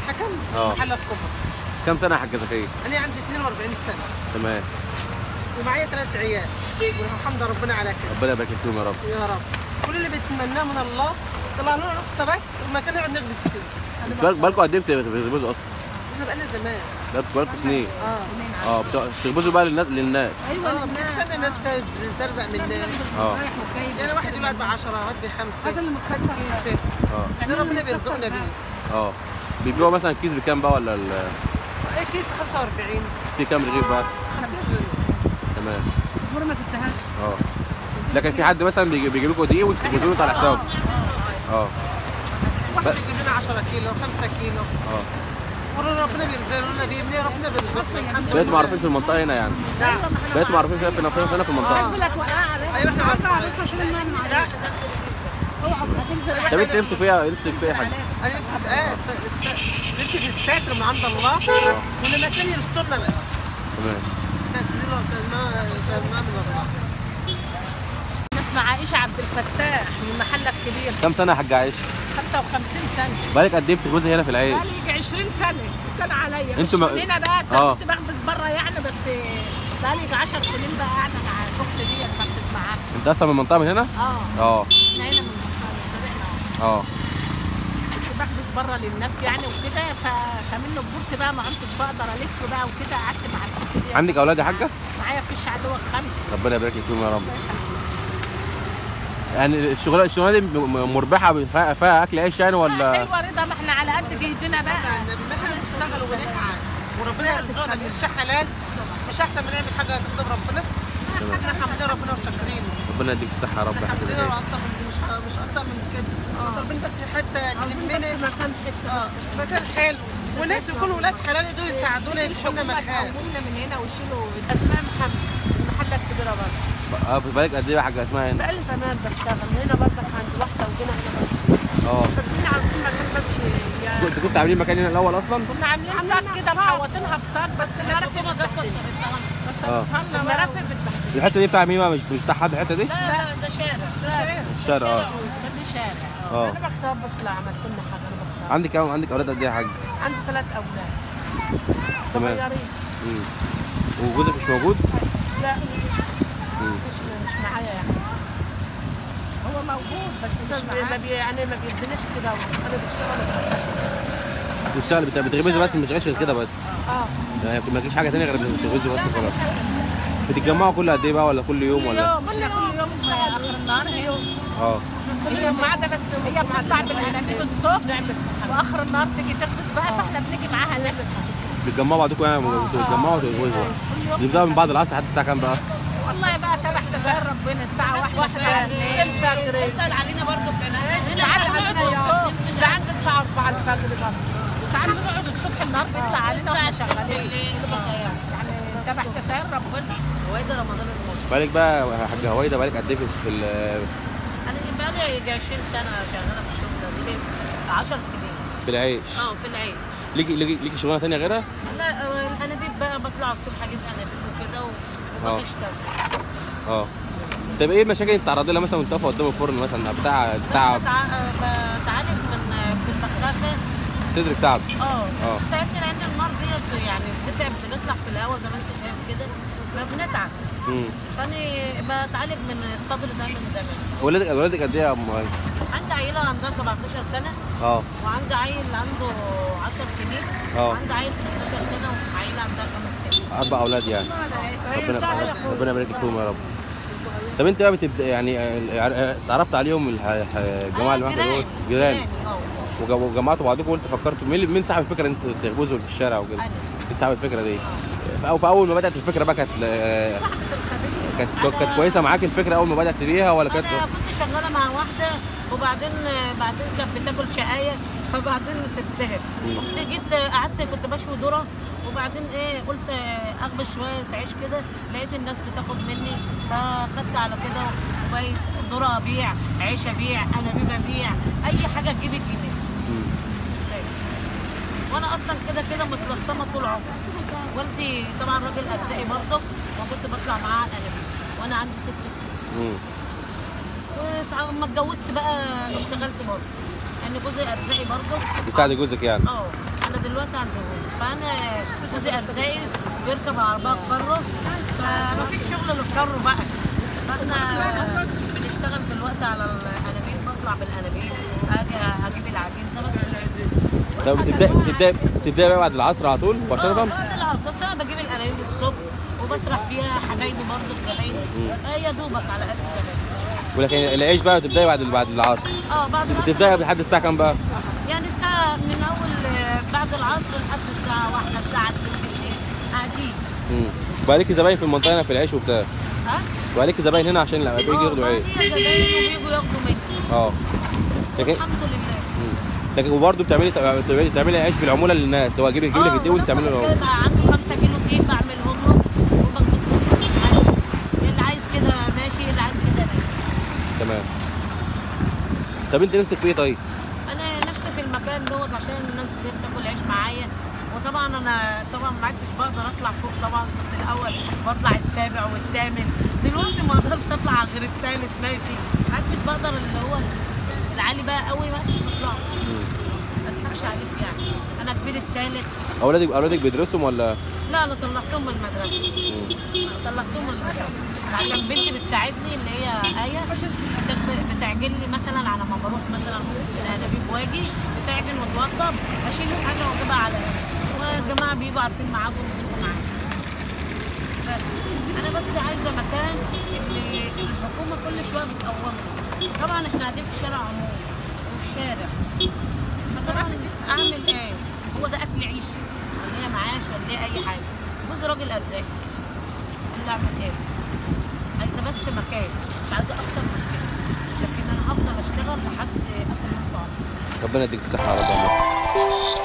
الحكم آه. محل الكبرى كم سنه يا حاجه زكيه انا عندي 42 سنه تمام ومعايا ثلاث عيال والحمد ربنا على كده ربنا يبارك فيهم يا رب يا رب كل اللي بتمناه من الله طلع لنا رخصه بس ومكان نقعد نخبز فيه بال- بالكم قد ايه بتخبزوا اصلا؟ احنا بقالنا زمان بقالكم بالكم سنين اه اه بت- بتخبزوا بقى للناس للناس اه بنستنى الناس تزرزق مننا اه يعني واحد يقول هات بعشرة هات بخمسة هات كيس اه احنا ربنا بيرزقنا بيه اه بيبيعوا مثلا كيس بكام بقى ولا ال... ايه كيس ب 45 في كام رغيف بقى؟ 50 جنيه تمام الفورة ما تنتهاش اه لكن في حد مثلا بيجي بيجيب لكم دقيق وانتوا تخبزوا له على حسابه اه واحد بيجيب لنا 10 كيلو 5 كيلو اه وربنا بيرزقنا بيه منين ربنا بيرزقنا الحمد بقيتوا لله معروفين في المنطقه هنا يعني نعم بقيتوا معروفين فيها في في- هنا في المنطقه لك وقع عليك ايوه احنا عايزة معروفين. عروسة عشان المال لا عليك اوعى هتنزل طب انت نفسك فيها نفسك فيها حاجه انا نفسي في ايه ف- نفسي في الستر من عند الله وان المكان يسترنا بس تمام بس دي لو كان ما كان ما من الله اسمع عائشة عبد الفتاح من محلك كبير كم سنه يا حاجه عايشه 55 سنة بالك قد ايه بتخبزي هنا في العيش بقالي يجي 20 سنة كان عليا مش انتوا ما- من هنا بس آه. انا كنت بخبز بره يعني بس بقالي يجي 10 سنين بقى قاعدة مع الاخت دي بخبز معاها انت اصلا من المنطقه من هنا اه اه احنا هنا من شارعنا اه كنت بخبز بره للناس يعني وكده ف- فمنه كبرت بقى ما كنتش بقدر الف بقى وكده قعدت مع الست دي عندك اولاد يا حاجه معايا فيش عدوك خمس ربنا يبارك لك فيهم يا رب يعني الشغلانه الشغلانه دي م- م- مربحه فيها فيها اكل عيش يعني ولا حلوه رضا ما احنا على قد جيدنا بقى ما احنا نشتغل ونتعب وربنا يرزقنا بقرش حلال مش احسن من نعمل حاجه ترضي ربنا احنا حامدين ربنا وشاكرين ربنا يديك الصحه يا رب يا حاجه حامدين زكيه اكتر من مش مش اكتر من كده طالبين بس حتى يلمنا مكان حته اه مكان حلو وناس يكونوا ولاد حلال يدوا يساعدونا يدخلوا لنا مكان قومنا من هنا ويشيلوا اسماء محمد المحله الكبيره برضه اه في بالك قد ايه يا حاجه اسمها هنا بقالي زمان بشتغل هنا برضه عند واحده وجينا هنا برضه اه فاكرين عارفين مكان بس يا كنت كنت عاملين مكان هنا الاول اصلا كنا عاملين صاج كده محوطينها بصاج بس المرافق بتبهدل بس آه. المرافق بتبهدل الحته دي بتاع مين بقى مش مش بتاع حد الحته دي لا لا ده شارع شايف الشارع اه ده دي شارع اه انا بكسب بس لا عملت لنا حاجه انا بكسب عندك كام عندك اولاد قد ايه يا حاج عندي ثلاث اولاد تمام. صغيرين امم وجوزك مش موجود لا مم. مش مش معايا يعني هو موجود بس مش ما بي يعني ما بيدينيش كده انا بشتغل بتشتغل بت- بتغمزي بس مش غير كده بس اه يعني ما تجيش حاجه ثانيه غير بتغمزي بس خلاص بتتجمعوا كل قد ايه بقى ولا كل يوم ولا يوم احنا كل يوم اخر النهار هي اه هي ما عدا بس هي بتطلع بالانابيب الصبح واخر النهار تيجي تخبز بقى فاحنا بنيجي معاها نعمل بتجمعوا بعضكم يعني بتتجمعوا وتغمزوا بتبداوا من بعد العصر لحد الساعه كام بقى والله بقى تبع تسهيل ربنا الساعة واحدة الساعة الفجر اسأل علينا برضه ساعات عندنا الصبح ده عند الساعة 4 الفجر برضه ساعات بنقعد الصبح النهار بيطلع علينا واحنا شغالين يعني تبع تسهيل ربنا وإيه رمضان الموت بالك بقى يا حاجه هويدا بالك قد ايه في في ال- انا بقالي يجي 20 سنه شغاله في الشغل ده ليه 10 سنين في العيش اه في العيد ليكي ليكي ليكي شغلانه ثانيه غيرها لا آه، الانابيب بقى بطلع الصبح اجيب انابيب وكده آه. وبشتغل اه طب ايه المشاكل اللي بتتعرضي لها مثلا وانت واقفه قدام الفرن مثلا بتاع تعب بتعالج من بالبخاخه صدرك تعب اه آه. تعبت لان النار ديت يعني بتتعب بنطلع في الهواء زي ما انت شايف كده فبنتعب امم فانا بتعالج من الصدر ده من زمان ولادك ولادك قد ايه يا ام هاي؟ عندي عيله عندها 17 سنه اه وعندي عيل عنده 10 سنين آه. وعندي عيل 16 سنه وعيله عندها 5 سنين اربع اولاد يعني ربنا ربنا يبارك فيهم يا رب طب انت بقى بتبدا يعني آه، اتعرفت عليهم الح- الح- الجماعه اللي معاك دول جيران اه وج- وجمعتوا بعضكم وقلت فكرتوا مين مين صاحب الفكره ان انتوا تغبزوا في الشارع وكده؟ أنا. مين صاحب الفكره دي؟ او في اول ما بدات الفكره بقى كانت آه، كانت كانت كويسه معاك الفكره اول ما بدات بيها ولا كانت انا كنت شغاله مع واحده وبعدين بعدين كانت بتاكل شقايه فبعدين سبتها مم. كنت جيت قعدت كنت بشوي ذره وبعدين ايه قلت اخبز شويه عيش كده لقيت الناس بتاخد مني فخدت على كده وبقيت ذره ابيع عيش ابيع انابيب ابيع اي حاجه تجيب الجنيه مم. وانا اصلا كده كده متلطمه طول عمري والدي طبعا راجل ارزاقي برضه وكنت بطلع معاه على الانابيب وانا عندي ست سنين مم. ولما اتجوزت بقى اشتغلت برضه يعني جوزي ارزاقي برضه بتساعد جوزك يعني اه انا دلوقتي عند جوزي فانا جوزي ارزاقي بيركب عربيه كارو فمفيش شغل للكارو بقى فاحنا بنشتغل دلوقتي على الانابيب بطلع بالانابيب اجي اجيب العجين زي ما انت طب بتبدا بتبدا بتبدا بقى بعد العصر على طول مباشره بعد العصر أصل انا بجيب الانابيب الصبح وبسرح فيها حبايبي برضه الزباين هي دوبك على قد الزباين ولكن العيش بقى بتبداي بعد بعد العصر اه بعد العصر بتبداي لحد الساعه كام بقى يعني الساعة من أول آه، بعد العصر لحد الساعة واحدة الساعة 2 بالليل قاعدين امم بقى ليكي زباين في المنطقه هنا في العيش وبتاع ها؟ بقى ليكي زباين هنا عشان لما بيجي ياخدوا آه، عيش ما هي زباين وبيجوا ياخدوا مني اه لكن الحمد لله مم. لكن وبرضه بتعملي بتعملي بتعملي عيش بالعموله للناس اللي هو اجيب يجيب لك الدقيق وانت تعملي له يبقى عنده 5 كيلو دقيق بعملهم له وبخبزهم عادي. اللي عايز كده ماشي اللي عايز كده ماشي تمام طب انت نفسك في ايه طيب؟ انا نفسي في المكان دوت عشان الناس دي بتاكل عيش معايا وطبعا انا طبعا ما عدتش بقدر اطلع فوق طبعا كنت الاول بطلع السابع والثامن دلوقتي ما اقدرش اطلع غير الثالث ماشي ما عدتش بقدر اللي هو العالي بقى قوي ما عدتش بطلع مم. ما اضحكش عليك يعني انا كبير الثالث اولادك اولادك بيدرسوا ولا لا انا طلعتهم من المدرسه مم. طلعتهم من المدرسه عشان بنتي بتساعدني اللي هي ايه بت- بتعجن لي مثلا على ما بروح مثلا الانابيب واجي بتعجن وتوضب اشيل الحاجه واجيبها على والجماعه بيجوا عارفين ميعادهم بيجوا معايا بس انا بس عايزه مكان اللي الحكومه كل شويه بتقومه طبعا احنا قاعدين في شارع عمومي وفي شارع فطبعا اعمل ايه هو ده اكل عيش ولا هي معاش ولا هي اي حاجه جوز راجل ارزاق اللي اعمل ايه عايزه بس مكان مش عايزه اكتر من كده لكن انا هفضل اشتغل لحد اخر يوم في عمري ربنا يديك الصحه يا رب يا مصر.